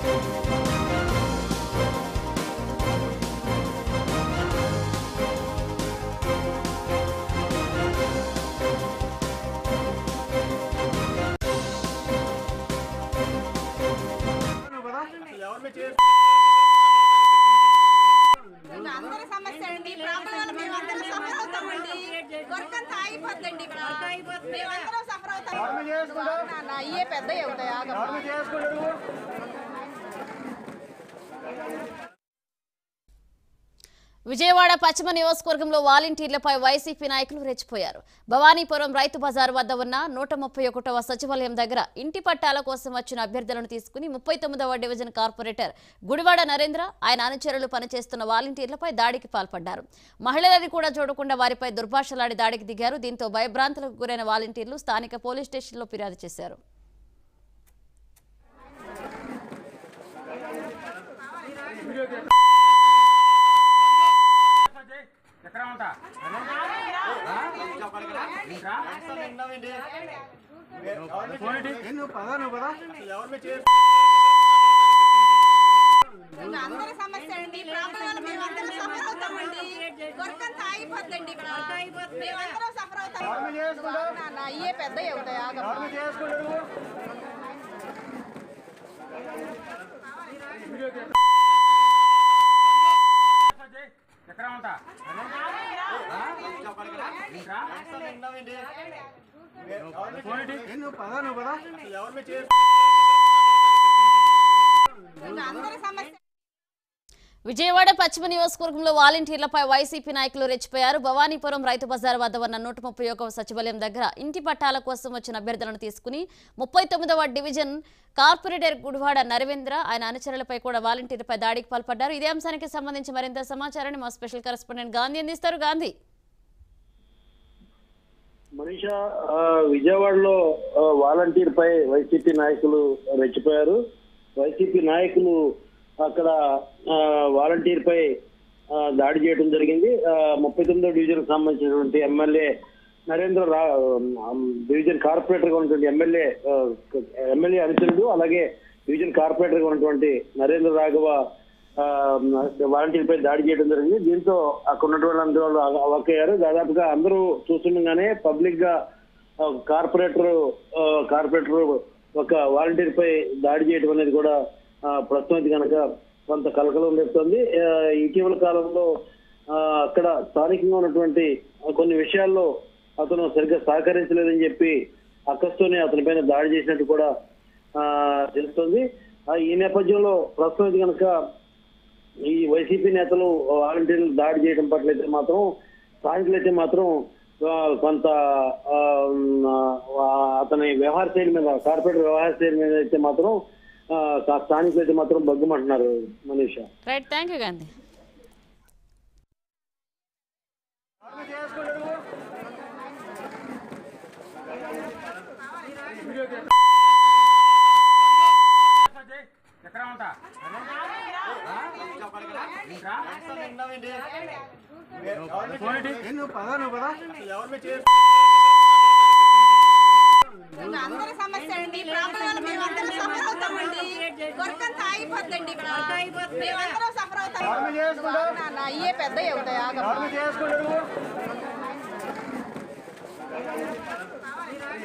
ఇంకా అందరి సమస్య అండి ప్రాబ్లం వల్ల మేమందరం సఫర్ అవుతామండి వర్క్ అంతా అయిపోద్దండి ఇక్కడ మేమందరం సఫర్ అవుతాం నాన్న, ఇయ్యే పెద్ద అవుతాయి ఆగమ్మా విజయవాడ పశ్చిమ నియోజకవర్గంలో వాలంటీర్లపై వైసీపీ నాయకులు రెచ్చిపోయారు భవానీపురం రైతు బజార్ వద్ద ఉన్న నూట ముప్పై ఒకటవ సచివాలయం దగ్గర ఇంటి పట్టాల కోసం వచ్చిన అభ్యర్థులను తీసుకుని ముప్పై తొమ్మిదవ డివిజన్ కార్పొరేటర్ గుడివాడ నరేంద్ర ఆయన అనుచరులు పనిచేస్తున్న వాలంటీర్లపై దాడికి పాల్పడ్డారు మహిళలని కూడా చూడకుండా వారిపై దుర్భాషలాడి దాడికి దిగారు దీంతో భయభ్రాంతులకు గురైన వాలంటీర్లు స్థానిక పోలీస్ స్టేషన్లో ఫిర్యాదు చేశారు ఎక్కడ ఉంటా నువ్వు పదా నువ్వు పదా ఇంకా అందరి సమస్య అండి ప్రాబ్లం వల్ల మేమందరం సఫర్ అవుతామండి వర్క్ అంతా అయిపోద్దండి ఇక్కడ మేమందరం సఫర్ అవుతాం నాన్న, ఇయ్యే పెద్ద అవుతాయి ఆగమ్మా ఎక్కడ ఉంటా నువ్వు పదా నువ్వు పదా ఇంకా అందరి సమస్య విజయవాడ పశ్చిమ నియోజకవర్గంలో వాలంటీర్లపై వైసీపీ నాయకులు రెచ్చిపోయారు భవానీపురం రైతు బజార్ వద్ద ఉన్న నూట ముప్పై ఒకవ సచివాలయం దగ్గర ఇంటి పట్టాల కోసం వచ్చిన అభ్యర్థులను తీసుకుని ముప్పై తొమ్మిదవ డివిజన్ కార్పొరేటర్ గుడివాడ నరవేంద్ర ఆయన అనుచరులపై కూడా వాలంటీర్లపై దాడికి పాల్పడ్డారు ఇదే అంశానికి సంబంధించి మరింత సమాచారాన్ని మా స్పెషల్ కరెస్పాండెంట్ గాంధీ అందిస్తారు గాంధీ మనీషా ఆ, విజయవాడలో ఆ, వాలంటీర్ పై వైసీపీ నాయకులు రెచ్చిపోయారు వైసీపీ నాయకులు అక్కడ ఆ, వాలంటీర్ పై ఆ, దాడి చేయడం జరిగింది ఆ, ముప్పై తొమ్మిదో డివిజన్ సంబంధించినటువంటి ఎమ్మెల్యే నరేంద్ర రా ఆ, డివిజన్ కార్పొరేటర్ గా ఉన్నటువంటి ఎమ్మెల్యే ఆ, ఎమ్మెల్యే అనుచరుడు అలాగే డివిజన్ కార్పొరేటర్ గా ఉన్నటువంటి నరేంద్ర రాఘవ ఆ, వాలంటీర్ పై దాడి చేయడం జరిగింది దీంతో అక్కడ ఉన్నటువంటి అందరూ వాళ్ళు అవక్కయ్యారు దాదాపుగా అందరూ చూస్తుండగానే పబ్లిక్ గా ఆ, కార్పొరేటర్ ఆ, కార్పొరేటర్ ఒక వాలంటీర్ పై దాడి చేయడం అనేది కూడా ఆ, ప్రస్తుతం అయితే కనుక కొంత కలకలం రేపుతోంది ఆ, ఇటీవల కాలంలో ఆ, అక్కడ స్థానికంగా ఉన్నటువంటి కొన్ని విషయాల్లో అతను సరిగ్గా సహకరించలేదని చెప్పి అక్కస్తోనే అతని పైన దాడి చేసినట్టు కూడా ఆ, తెలుస్తోంది ఆ, ఈ నేపథ్యంలో ప్రస్తుతం అయితే కనుక ఈ వైసీపీ నేతలు వాలంటీర్లు దాడి చేయడం పట్ల అయితే మాత్రం స్థానికులు అయితే మాత్రం ఆ, కొంత ఆ, ఉమ్, ఆ, అతని వ్యవహార శైలి మీద కార్పొరేటర్ వ్యవహార శైలి మీద అయితే మాత్రం ఆ, కా- స్థానికులు అయితే మాత్రం బగ్గుమంటున్నారు Manisha right thank you Gandhi ఎక్కడ ఉంటా నువ్వు పదా నువ్వు పదా ఇంకా అందరి సమస్య అండి ప్రాబ్లం వల్ల మేమందరం సఫర్ అవుతామండి వర్క్ అంతా అయిపోద్దండి ఇక్కడ మేమందరం సఫర్ అవుతాం నాన్న, ఇయ్యే పెద్ద అవుతాయి ఆగమ్మా చేసుకుంటారు